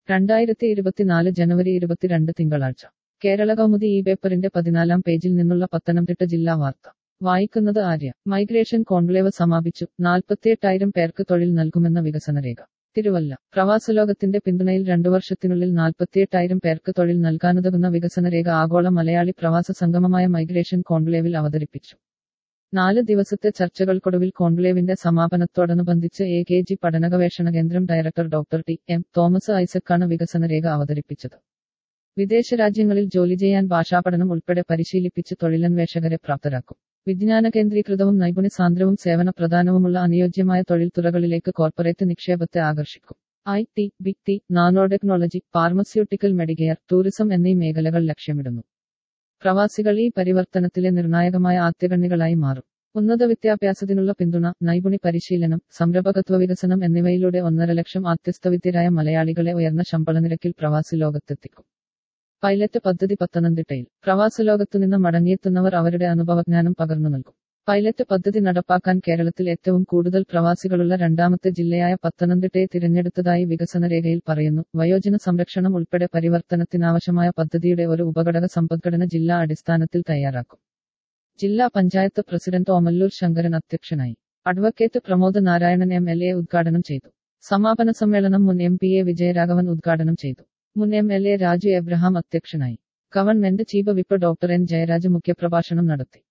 രണ്ടായിരത്തി ഇരുപത്തിനാല് ജനുവരി ഇരുപത്തിരണ്ട് തിങ്കളാഴ്ച കേരള കൗമുദി ഈ പേപ്പറിന്റെ പതിനാലാം പേജിൽ നിന്നുള്ള പത്തനംതിട്ട ജില്ലാ വാർത്ത വായിക്കുന്നത് ആര്യ മൈഗ്രേഷൻ കോൺക്ലേവ് സമാപിച്ചു നാൽപ്പത്തിയെട്ടായിരം പേർക്ക് തൊഴിൽ നൽകുമെന്ന വികസനരേഖ തിരുവല്ല പ്രവാസലോകത്തിന്റെ പിന്തുണയിൽ രണ്ടു വർഷത്തിനുള്ളിൽ നാൽപ്പത്തിയെട്ടായിരം പേർക്ക് തൊഴിൽ നൽകാനുതകുന്ന വികസനരേഖ ആഗോള മലയാളി പ്രവാസ സംഗമമായ മൈഗ്രേഷൻ കോൺക്ലേവിൽ അവതരിപ്പിച്ചു നാല് ദിവസത്തെ ചർച്ചകൾക്കൊടുവിൽ കോൺക്ലേവിന്റെ സമാപനത്തോടനുബന്ധിച്ച് എ കെ ജി പഠനഗവേഷണ കേന്ദ്രം director doctor T M Thomas ഐസക്കാണ് വികസനരേഖ അവതരിപ്പിച്ചത് വിദേശ രാജ്യങ്ങളിൽ ജോലി ചെയ്യാൻ ഭാഷാപഠനം ഉൾപ്പെടെ പരിശീലിപ്പിച്ച് തൊഴിലന്വേഷകരെ പ്രാപ്തരാക്കും വിജ്ഞാന കേന്ദ്രീകൃതവും നൈപുണ്യസാന്ദ്രവും സേവന പ്രധാനവുമുള്ള അനുയോജ്യമായ തൊഴിൽ തുറകളിലേക്ക് കോർപ്പറേറ്റ് നിക്ഷേപത്തെ ആകർഷിക്കും I T big T nano technology pharmaceutical medicare tourism എന്നീ മേഖലകൾ ലക്ഷ്യമിടുന്നു പ്രവാസികൾ ഈ പരിവർത്തനത്തിലെ നിർണായകമായ ആദ്യകണ്ണികളായി മാറും ഉന്നത വിദ്യാഭ്യാസത്തിനുള്ള പിന്തുണ നൈപുണി പരിശീലനം സംരംഭകത്വ വികസനം എന്നിവയിലൂടെ ഒന്നര ലക്ഷം ആത്യസ്തവിദ്യരായ മലയാളികളെ ഉയർന്ന ശമ്പള നിരക്കിൽ പ്രവാസി ലോകത്തെത്തിക്കും പൈലറ്റ് പദ്ധതി പത്തനംതിട്ടയിൽ പ്രവാസ ലോകത്തുനിന്ന് മടങ്ങിയെത്തുന്നവർ അവരുടെ അനുഭവജ്ഞാനം പകർന്നു നൽകും പൈലറ്റ് പദ്ധതി നടപ്പാക്കാൻ കേരളത്തിൽ ഏറ്റവും കൂടുതൽ പ്രവാസികളുള്ള രണ്ടാമത്തെ ജില്ലയായ പത്തനംതിട്ടയെ തിരഞ്ഞെടുത്തതായി വികസനരേഖയിൽ പറയുന്നു വയോജന സംരക്ഷണം ഉൾപ്പെടെ പരിവർത്തനത്തിനാവശ്യമായ പദ്ധതിയുടെ ഒരു ഉപഘടക സമ്പദ്ഘടന ജില്ലാ അടിസ്ഥാനത്തിൽ തയ്യാറാക്കും ജില്ലാ പഞ്ചായത്ത് പ്രസിഡന്റ് ഓമല്ലൂർ ശങ്കരൻ അധ്യക്ഷനായി advocate Pramod Narayanan M L A ഉദ്ഘാടനം ചെയ്തു സമാപന സമ്മേളനം മുൻ എം പി എ വിജയരാഘവൻ ഉദ്ഘാടനം ചെയ്തു മുൻ M L A Raju Abraham അധ്യക്ഷനായി government chief whip doctor N Jayaraj മുഖ്യപ്രഭാഷണം നടത്തി